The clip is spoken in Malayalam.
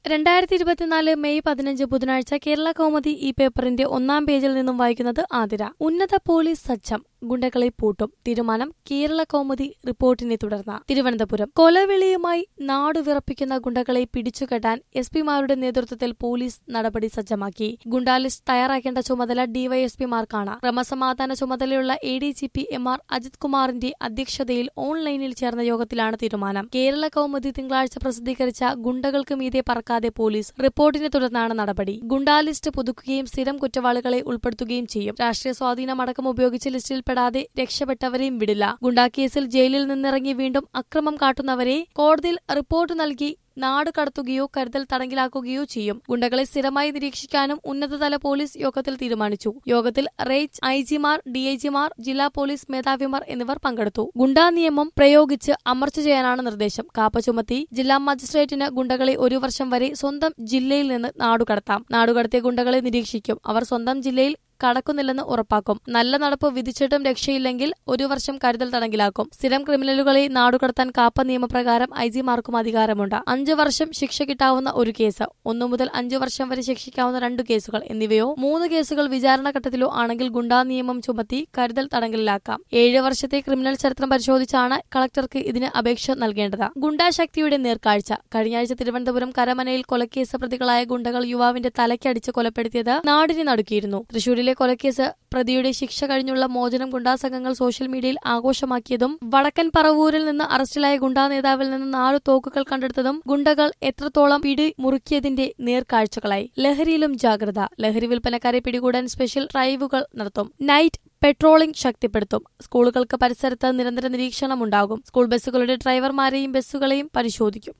രണ്ടായിരത്തി ഇരുപത്തിനാല് മെയ് പതിനഞ്ച് ബുധനാഴ്ച കേരള കൗമുദി ഈ പേപ്പറിന്റെ ഒന്നാം പേജിൽ നിന്നും വായിക്കുന്നത് ആതിര ഉന്നത പോലീസ് സജ്ജം ഗുണ്ടകളെ പൂട്ടും തീരുമാനം കേരള കൗമുദി റിപ്പോർട്ടിനെ തുടർന്ന് തിരുവനന്തപുരം കൊലവിളിയുമായി നാട് വിറപ്പിക്കുന്ന ഗുണ്ടകളെ പിടിച്ചുകെട്ടാൻ എസ് പിമാരുടെ നേതൃത്വത്തിൽ പോലീസ് നടപടി സജ്ജമാക്കി ഗുണ്ടാ ലിസ്റ്റ് തയ്യാറാക്കേണ്ട ചുമതല ഡിവൈഎസ്പിമാർക്കാണ് ക്രമസമാധാന ചുമതലയുള്ള A D G P M R Ajith കുമാറിന്റെ അധ്യക്ഷതയിൽ ഓൺലൈനിൽ ചേർന്ന യോഗത്തിലാണ് തീരുമാനം കേരള കൗമുദി തിങ്കളാഴ്ച പ്രസിദ്ധീകരിച്ച ഗുണ്ടകൾക്ക് മീതെ പറക്കാതെ പോലീസ് റിപ്പോർട്ടിനെ തുടർന്നാണ് നടപടി ഗുണ്ടാ ലിസ്റ്റ് പുതുക്കുകയും സ്ഥിരം കുറ്റവാളികളെ ഉൾപ്പെടുത്തുകയും ചെയ്യും രാഷ്ട്രീയ സ്വാധീനമടക്കം ഉപയോഗിച്ച് ലിസ്റ്റിൽ പെടാതെ രക്ഷപ്പെട്ടവരെയും വിടില്ല ഗുണ്ടാ കേസിൽ ജയിലിൽ നിന്നിറങ്ങി വീണ്ടും അക്രമം കാട്ടുന്നവരെ കോടതിയിൽ റിപ്പോർട്ട് നൽകി നാട് കടത്തുകയോ കരുതൽ തടങ്കിലാക്കുകയോ ചെയ്യും ഗുണ്ടകളെ സ്ഥിരമായി നിരീക്ഷിക്കാനും ഉന്നതതല പോലീസ് യോഗത്തിൽ തീരുമാനിച്ചു യോഗത്തിൽ റേഞ്ച് ഐ ജിമാർ ഡിഐജിമാർ ജില്ലാ പോലീസ് മേധാവിമാർ എന്നിവർ പങ്കെടുത്തു ഗുണ്ടാ നിയമം പ്രയോഗിച്ച് അമർച്ച ചെയ്യാനാണ് നിർദ്ദേശം കാപ്പ ചുമത്തി ജില്ലാ മജിസ്ട്രേറ്റിന് ഗുണ്ടകളെ ഒരു വർഷം വരെ സ്വന്തം ജില്ലയിൽ നിന്ന് നാടുകടത്താം നാടുകടത്തിയ ഗുണ്ടകളെ നിരീക്ഷിക്കും അവർ സ്വന്തം ജില്ലയിൽ കടക്കുന്നില്ലെന്ന് ഉറപ്പാക്കും നല്ല നടപ്പ് വിധിച്ചിട്ടും രക്ഷയില്ലെങ്കിൽ ഒരു വർഷം കരുതൽ തടങ്കിലാക്കും സ്ഥിരം ക്രിമിനലുകളെ നാടുകടത്താൻ കാപ്പ നിയമപ്രകാരം ഐ ജിമാർക്കും അധികാരമുണ്ട് അഞ്ചു വർഷം ശിക്ഷ കിട്ടാവുന്ന ഒരു കേസ് ഒന്നു മുതൽ അഞ്ചു വർഷം വരെ ശിക്ഷിക്കാവുന്ന രണ്ട് കേസുകൾ എന്നിവയോ മൂന്ന് കേസുകൾ വിചാരണ ഘട്ടത്തിലോ ആണെങ്കിൽ ഗുണ്ടാ നിയമം ചുമത്തി കരുതൽ തടങ്കലിലാക്കാം ഏഴ് വർഷത്തെ ക്രിമിനൽ ചരിത്രം പരിശോധിച്ചാണ് കളക്ടർക്ക് ഇതിന് അപേക്ഷ നൽകേണ്ടത് ഗുണ്ടാ ശക്തിയുടെ നേർക്കാഴ്ച കഴിഞ്ഞയാഴ്ച തിരുവനന്തപുരം കരമനയിൽ കൊലക്കേസ് പ്രതികളായ ഗുണ്ടകൾ യുവാവിന്റെ തലയ്ക്കടിച്ച് കൊലപ്പെടുത്തിയത് നാടിനെ നടുക്കിയിരുന്നു തൃശൂരിലെ കൊലക്കേസ് പ്രതിയുടെ ശിക്ഷ കഴിഞ്ഞുള്ള മോചനം ഗുണ്ടാ സംഘങ്ങൾ സോഷ്യൽ മീഡിയയിൽ ആഘോഷമാക്കിയതും വടക്കൻ പറവൂരിൽ നിന്ന് അറസ്റ്റിലായ ഗുണ്ടാ നേതാവിൽ നിന്ന് നാല് തോക്കുകൾ കണ്ടെടുത്തതും ഗുണ്ടകൾ എത്രത്തോളം പിടി മുറുക്കിയതിന്റെ നേർക്കാഴ്ചകളായി ലഹരിയിലും ജാഗ്രത ലഹരി വിൽപ്പനക്കാരെ പിടികൂടാൻ സ്പെഷ്യൽ ഡ്രൈവുകൾ നടത്തും നൈറ്റ് പെട്രോളിംഗ് ശക്തിപ്പെടുത്തും സ്കൂളുകൾക്ക് പരിസരത്ത് നിരന്തര നിരീക്ഷണം ഉണ്ടാകും സ്കൂൾ ബസ്സുകളുടെ ഡ്രൈവർമാരെയും ബസ്സുകളെയും പരിശോധിക്കും